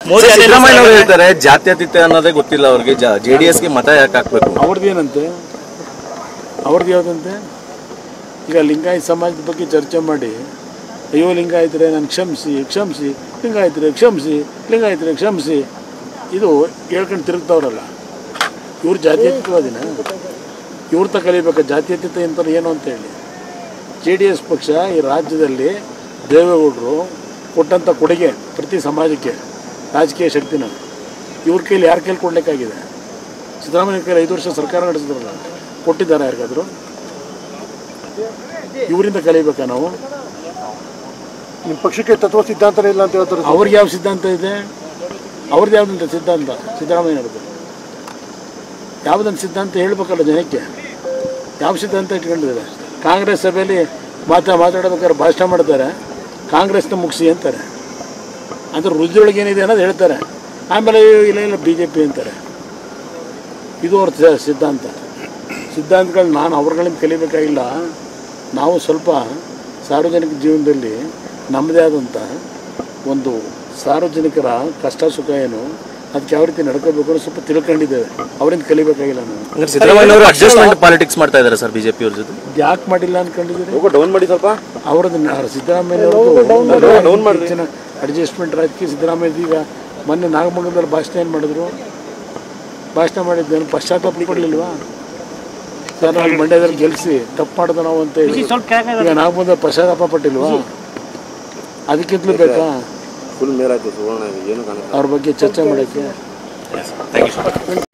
ಮೋದಿ ಅದೇ ಸಿದ್ದರಾಮಯ್ಯ ಅವರು ಹೇಳ್ತಾರೆ ಜಾತ್ಯತೀತ ಅನ್ನೋದೇ ಗೊತ್ತಿಲ್ಲ ಅವ್ರಿಗೆ ಜೆಡಿಎಸ್ ಗೆ ಮತ ಯಾಕೆ ಹಾಕ್ಬೇಕು ಅವ್ರದ್ದೇನಂತೆ ಅವ್ರದ್ದು ಯಾವುದಂತೆ ಈಗ ಲಿಂಗಾಯತ ಸಮಾಜದ ಬಗ್ಗೆ ಚರ್ಚೆ ಮಾಡಿ ಅಯ್ಯೋ ಲಿಂಗಾಯತರೆ ನಾನು ಕ್ಷಮಿಸಿ ಕ್ಷಮಿಸಿ ಲಿಂಗಾಯತರೆ ಕ್ಷಮಿಸಿ ಲಿಂಗಾಯತರೆ ಕ್ಷಮಿಸಿ ಇದು ಹೇಳ್ಕೊಂಡು ತಿರುಗ್ತಾವ್ರಲ್ಲ ಇವ್ರು ಜಾತ್ಯತೀತವಾದಿನ ಇವ್ರ ತ ಕಲಿಬೇಕು ಜಾತ್ಯತೀತ ಅಂತ ಏನು ಅಂತ ಹೇಳಿ ಜೆ ಡಿ ಎಸ್ ಪಕ್ಷ ಈ ರಾಜ್ಯದಲ್ಲಿ ದೇವೇಗೌಡರು ಕೊಟ್ಟಂಥ ಕೊಡುಗೆ ಪ್ರತಿ ಸಮಾಜಕ್ಕೆ ರಾಜಕೀಯ ಶಕ್ತಿನ ಇವ್ರ ಕೈಲಿ ಯಾರ ಕೈಲಿ ಕೊಡ್ಲಿಕ್ಕಾಗಿದೆ ಸಿದ್ದರಾಮಯ್ಯ ಕೈಲಿ ಐದು ವರ್ಷ ಸರ್ಕಾರ ನಡೆಸಿದ್ರಲ್ಲ ಕೊಟ್ಟಿದ್ದಾರೆ ಯಾರಿಗಾದ್ರು ಇವರಿಂದ ಕಲಿಬೇಕಾ ನಾವು ನಿಮ್ಮ ಪಕ್ಷಕ್ಕೆ ತತ್ವ ಸಿದ್ಧಾಂತನೇ ಇಲ್ಲ ಅಂತ ಹೇಳ್ತಾರೆ ಅವ್ರಿಗೆ ಯಾವ ಸಿದ್ಧಾಂತ ಇದೆ ಅವ್ರದ್ದು ಯಾವುದಂತ ಸಿದ್ಧಾಂತ ಸಿದ್ದರಾಮಯ್ಯನವ್ರದ್ದು ಯಾವುದಂತ ಸಿದ್ಧಾಂತ ಹೇಳ್ಬೇಕಲ್ಲ ಜನಕ್ಕೆ ಯಾವ ಸಿದ್ಧಾಂತ ಇಟ್ಕೊಂಡಿದ್ದಾರೆ ಕಾಂಗ್ರೆಸ್ ಸಭೆಯಲ್ಲಿ ಮಾತಾ ಮಾತಾಡ್ಬೇಕಾದ್ರೆ ಭಾಷಣ ಮಾಡ್ತಾರೆ ಕಾಂಗ್ರೆಸ್ನ ಮುಗಿಸಿ ಅಂತಾರೆ ಅಂದ್ರೆ ರುಚಿಯೊಳಗೆ ಏನಿದೆ ಅನ್ನೋದು ಹೇಳ್ತಾರೆ ಆಮೇಲೆ ಇಲ್ಲ ಇಲ್ಲ ಬಿ ಜೆ ಪಿ ಅಂತಾರೆ ಇದು ಅವ್ರ ಸ- ಸಿದ್ಧಾಂತ ಸಿದ್ಧಾಂತಗಳು ನಾನು ಅವ್ರಗಳಿಂದ ಕಲಿಬೇಕಾಗಿಲ್ಲ ನಾವು ಸ್ವಲ್ಪ ಸಾರ್ವಜನಿಕ ಜೀವನದಲ್ಲಿ ನಮ್ಮದೇ ಆದಂಥ ಒಂದು ಸಾರ್ವಜನಿಕರ ಕಷ್ಟ ಸುಖ ಏನು ಅದಕ್ಕೆ ಯಾವ ರೀತಿ ನಡ್ಕೋಬೇಕು ಅನ್ನೋ ಸ್ವಲ್ಪ ತಿಳ್ಕೊಂಡಿದ್ದೇವೆ ಅವರಿಂದ ಕಲಿಬೇಕಾಗಿಲ್ಲ ನಾವು ಅಂದ್ರೆ ಸಿದ್ದರಾಮಯ್ಯ ಅವರು ಅಡ್ಜಸ್ಟ್ಮೆಂಟ್ ಪಾಲಿಟಿಕ್ಸ್ ಮಾಡ್ತಾ ಇದ್ದಾರೆ ಸರ್ ಬಿಜೆಪಿ ಅವ್ರ ಜೊತೆ ಯಾಕೆ ಮಾಡಿಲ್ಲ ಅನ್ಕೊಂಡಿದ್ದೀರಿ ಡೌನ್ ಮಾಡಿ ಸ್ವಲ್ಪ ಅವ್ರದ್ದು ಸಿದ್ದರಾಮಯ್ಯ ಹೆಚ್ಚಿನ ಅಡ್ಜಸ್ಟ್ಮೆಂಟ್ ರಾಜಕೀಯ ಸಿದ್ದರಾಮಯ್ಯ ಈಗ ಮೊನ್ನೆ ನಾಗಮಂಗಲದಲ್ಲಿ ಭಾಷಣ ಏನು ಮಾಡಿದ್ರು ಭಾಷಣ ಮಾಡಿದ್ದೇನು ಪಶ್ಚಾತ್ತಾಪ ಪಡಲಿಲ್ವಾ ಸರ್ ನಾವು ಮಂಡ್ಯದಲ್ಲಿ ಗೆಲ್ಲಿಸಿ ತಪ್ಪು ಮಾಡಿದ ನಾವು ಅಂತ ಹೇಳಿ ಈಗ ನಾಗಮಂಗಲದಲ್ಲಿ ಪಶ್ಚಾತ್ತಾಪ ಪಟ್ಟಿಲ್ವಾ ಅದಕ್ಕಿಂತಲೂ ಬೇಕಾ ಫುಲ್ ಮೇಲಾಯ್ತು ಸುವರ್ಣ ಏನು ಕಾಣುತ್ತೆ ಅವ್ರ ಬಗ್ಗೆ ಚರ್ಚೆ ಮಾಡೋಕ್ಕೆ ಥ್ಯಾಂಕ್ ಯು